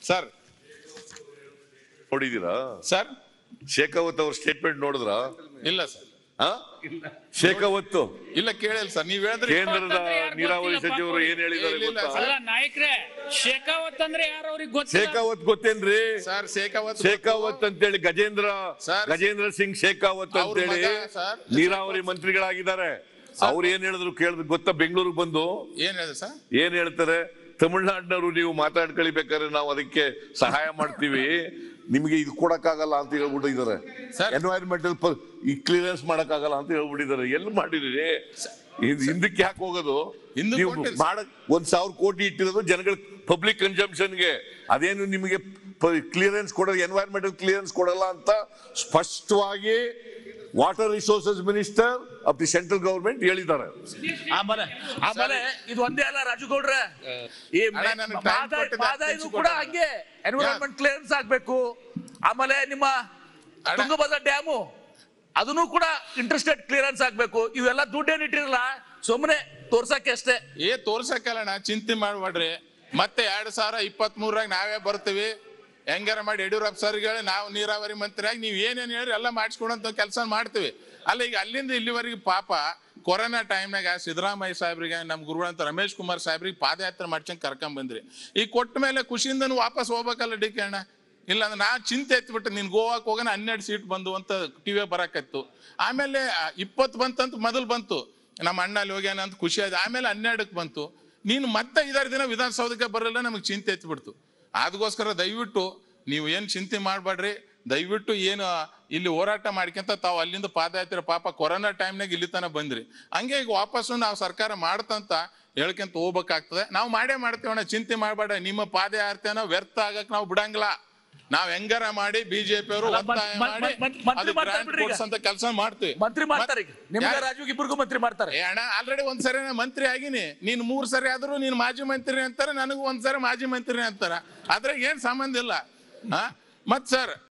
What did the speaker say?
Sir ನೋಡಿದೀರಾ sir Shekhawat ಅವ್ರ statement ನೋಡಿದ್ರ ಇಲ್ಲ ಸರ್ ಶೇಖಾವತ್ ಇಲ್ಲ ಕೇಳಿಲ್ಲ ಸರ್ ನೀವ್ ಹೇಳಿದ್ರೆ ಕೇಂದ್ರದ ನೀರಾವರಿ ಸಚಿವರು ಏನ್ ಹೇಳಿದ್ದಾರೆ ಇಲ್ಲ, ಇಲ್ಲ, ಗೊತ್ತಾ ಸರ್. ಅಲ್ಲ ನಾಯಕ್ರೆ ಶೇಖಾವತ್ ಅಂದ್ರೆ ಯಾರು ಅವ್ರಿಗೆ ಗೊತ್ತಿಲ್ಲ ಶೇಖಾವತ್ ಗೊತ್ತೇನ್ರಿ ಸರ್ ಶೇಖಾವತ್ ಶೇಖಾವತ್ ಅಂತೇಳಿ ಗಜೇಂದ್ರ ಸರ್. ಗಜೇಂದ್ರ ಸಿಂಗ್ ಶೇಖಾವತ್ ಅವ್ರ ಅಂತೇಳಿ ಮಗ, ಸರ್. ನೀರಾವರಿ ಮಂತ್ರಿಗಳಾಗಿದ್ದಾರೆ ಅವ್ರು ಏನ್ ಹೇಳಿದ್ರು ಕೇಳಿದ್ರು ಗೊತ್ತಾ ಬೆಂಗಳೂರಿಗೆ ಬಂದು ಏನ್ ಹೇಳಿದೆ ಸರ್ ಏನ್ ಹೇಳ್ತಾರೆ ತಮಿಳ್ನಾಡಿನವರು ನೀವು ಮಾತಾಡ್ಕೊಳ್ಳಿ ಬೇಕಾದ್ರೆ ನಾವು ಅದಕ್ಕೆ ಸಹಾಯ ಮಾಡ್ತೀವಿ ನಿಮಗೆ ಇದು ಕೊಡಕ್ಕಾಗಲ್ಲ ಅಂತ ಹೇಳ್ಬಿಟ್ಟಿದ್ದಾರೆ ಸರ್. ಎನ್ವೈರನ್ಮೆಂಟಲ್ ಈ ಕ್ಲಿಯರೆನ್ಸ್ ಮಾಡಕ್ಕಾಗಲ್ಲ ಅಂತ ಹೇಳ್ಬಿಟ್ಟಿದ್ದಾರೆ ಎಲ್ಲಿ ಮಾಡಿದಿರಿ ಇದು ಹಿಂದಕ್ಕೆ ಯಾಕೆ ಹೋಗೋದು ಹಿಂದಕ್ಕೆ ನೀವು ಹೊರ್ಟಿಲ್ಲ. ಮಾಡಕ್ ಒಂದ್ ಸಾವಿರ ಕೋಟಿ ಇಟ್ಟಿರೋದು ಜನಗಳ ಪಬ್ಲಿಕ್ ಕನ್ಸಂಪ್ಷನ್ಗೆ ಅದೇನು ನಿಮಗೆ ಕ್ಲಿಯರೆನ್ಸ್ ಕೊಡೋದು ಎನ್ವೈರನ್ಮೆಂಟಲ್ ಕ್ಲಿಯರೆನ್ಸ್ ಕೊಡಲ್ಲ ಅಂತ ಸ್ಪಷ್ಟವಾಗಿ water resources minister of the central government ಹೇಳಿದ್ದಾರೆ ಆಮೇಲೆ ಆಮೇಲೆ ಇದು ಒಂದೇ ಅಲ್ಲ ರಾಜು ಗೌಡ್ರೆ ಈ ಅಣ್ಣ, ನನಗೆ time ಮಾದ- ಕೊಟ್ಟಿದ್ದೆ, ಮಾದಾಯಿದು ಹತ್ತು ಕೂಡ ನಿಮಿಷ ಹಂಗೆ ಎನ್ವಿರಾನ್ಮೆಂಟ್ ಕ್ಲಿಯರೆನ್ಸ್ ಆಗ್ಬೇಕು ಆಮೇಲೆ ನಿಮ್ಮ ಅಣ್ಣ. ತುಂಗಭದ್ರಾ ಡ್ಯಾಮು ಅದನ್ನು ಕೂಡ ಇಂಟ್ರೆಸ್ಟೆಡ್ ಕ್ಲಿಯರೆನ್ಸ್ ಆಗ್ಬೇಕು ಇವೆಲ್ಲ ದುಡ್ಡೇನ್ ಇಟ್ಟಿರಲ್ಲ ಸುಮ್ಮನೆ ತೋರ್ಸಕ್ಕೆ ಅಷ್ಟೇ ಏ ತೋರ್ಸಕ್ಕಲ್ಲಣ್ಣ ಚಿಂತೆ ಮಾಡ್ಬೇಡ್ರಿ ಮತ್ತೆ ಎರಡ್ ಸಾವಿರ ಇಪ್ಪತ್ತ್ ಮೂರಾಗ ನಾವೇ ಬರ್ತೀವಿ ಹೆಂಗಾರ ಮಾಡಿ ಯಡಿಯೂರಪ್ಪ ಸರ್ಗೆ ಹೇಳಿ ನಾವು ನೀರಾವರಿ ಮಂತ್ರಿಯಾಗಿ ನೀವ್ ಏನೇನ್ ಹೇಳ್ರಿ ಎಲ್ಲ ಮಾಡಿಸ್ಕೊಡಂತ ಕೆಲಸ ಮಾಡ್ತೀವಿ ಅಲ್ಲ ಈಗ ಅಲ್ಲಿಂದ ಇಲ್ಲಿವರೆಗೆ ಪಾಪ ಕೊರೋನಾ ಟೈಮ್ನಾಗ ಸಿದ್ದರಾಮಯ್ಯ ಸಾಹೇಬ್ರಿಗೆ ನಮ್ಮ ಗುರುಗಳಂತ ರಮೇಶ್ ಕುಮಾರ್ ಸಾಹೇಬ್ರಿಗೆ ಪಾದಯಾತ್ರೆ ಮಾಡ್ಸಂಗ್ ಕರ್ಕೊಂಡ್ ಬಂದ್ರಿ ಈಗ ಕೊಟ್ಟ ಮೇಲೆ ಖುಷಿಯಿಂದ ವಾಪಸ್ ಹೋಗ್ಬೇಕಲ್ಲ ಡಿ ಕೆ ಅಣ್ಣ ಇಲ್ಲ ಅಂದ್ರೆ ನಾ ಚಿಂತೆ ಎತ್ಬಿಟ್ಟು ನೀನ್ ಗೋವಾಕ್ ಹೋಗೋಣ ಹನ್ನೆರಡು ಸೀಟ್ ಬಂದು ಅಂತ ಟಿವಿ ಬರಕತ್ತು ಆಮೇಲೆ ಇಪ್ಪತ್ತು ಬಂತಂತ ಮೊದಲು ಬಂತು ನಮ್ಮ ಅಣ್ಣ ಅಲ್ಲಿ ಹೋಗ್ಯಾನ ಅಂತ ಖುಷಿ ಆಯ್ತು ಆಮೇಲೆ ಹನ್ನೆರಡಕ್ಕೆ ಬಂತು ನೀನು ಮತ್ತೆ ಐದಾರು ದಿನ ವಿಧಾನಸೌಧಕ್ಕೆ ಬರಲ್ಲ ನಮಗೆ ಚಿಂತೆ ಎತ್ಬಿಡ್ತು ಅದಕ್ಕೋಸ್ಕರ ದಯವಿಟ್ಟು ನೀವು ಏನು ಚಿಂತೆ ಮಾಡಬೇಡ್ರಿ ದಯವಿಟ್ಟು ಏನು ಇಲ್ಲಿ ಹೋರಾಟ ಮಾಡ್ಕೊಂತ ತಾವು ಅಲ್ಲಿಂದ ಪಾದಯಾತ್ರೆ ಪಾಪ ಕೊರೋನಾ ಟೈಮ್ನಾಗ ಇಲ್ಲಿ ತನಕ ಬಂದ್ರಿ ಹಂಗೆ ಈಗ ವಾಪಸ್ಸು ನಾವು ಸರ್ಕಾರ ಮಾಡ್ತಂತ ಹೇಳ್ಕೊಂತ ಹೋಗ್ಬೇಕಾಗ್ತದೆ ನಾವು ಮಾಡೇ ಮಾಡ್ತೀವಣ್ಣ ಚಿಂತೆ ಮಾಡಬೇಡ ನಿಮ್ಮ ಪಾದಯಾತ್ರೆನ ವ್ಯರ್ಥ ಆಗಕ್ ನಾವು ಬಿಡಂಗಿಲ್ಲ ನಾವ್ ಹೆಂಗಾರ ಮಾಡಿ ಬಿಜೆಪಿ ಅವರು ಅಲ್ಲ, ಒತ್ತಾಯ ಮನ್- ಮಾಡಿ ಮನ್- ಮನ್- ಮಂತ್ರಿ ಅದು ಮಾಡ್ತಾರೆ grant ಬಿಡ್ರಿ ಈಗ. ಕೊಡ್ಸಂತ ಕೆಲಸ ಮಾಡ್ತೀವಿ ಮಂತ್ರಿ ಮಾಡ್ತಾರೆ ಈಗ ನಿಮ್ಗೆ ಯಾರು? ರಾಜು ಇಬ್ಬರಿಗೂ ಮಂತ್ರಿ ಮಾಡ್ತಾರೆ ಏ ಅಣ್ಣ ಆಲ್ರೆಡಿ ಒಂದ್ ಸರಿ ನಾ ಮಂತ್ರಿ ಆಗಿನಿ ನೀನ್ ಮೂರ್ ಸರಿ ಆದ್ರೂ ನೀನ್ ಮಾಜಿ ಮಂತ್ರಿ ಅಂತಾರೆ ನನಗೂ ಒಂದ್ ಸರಿ ಮಾಜಿ ಮಂತ್ರಿ ಅಂತಾರ ಅದ್ರಾಗ ಏನ್ ಸಂಬಂಧ ಇಲ್ಲ ಹಾ ಮತ್ ಸರ್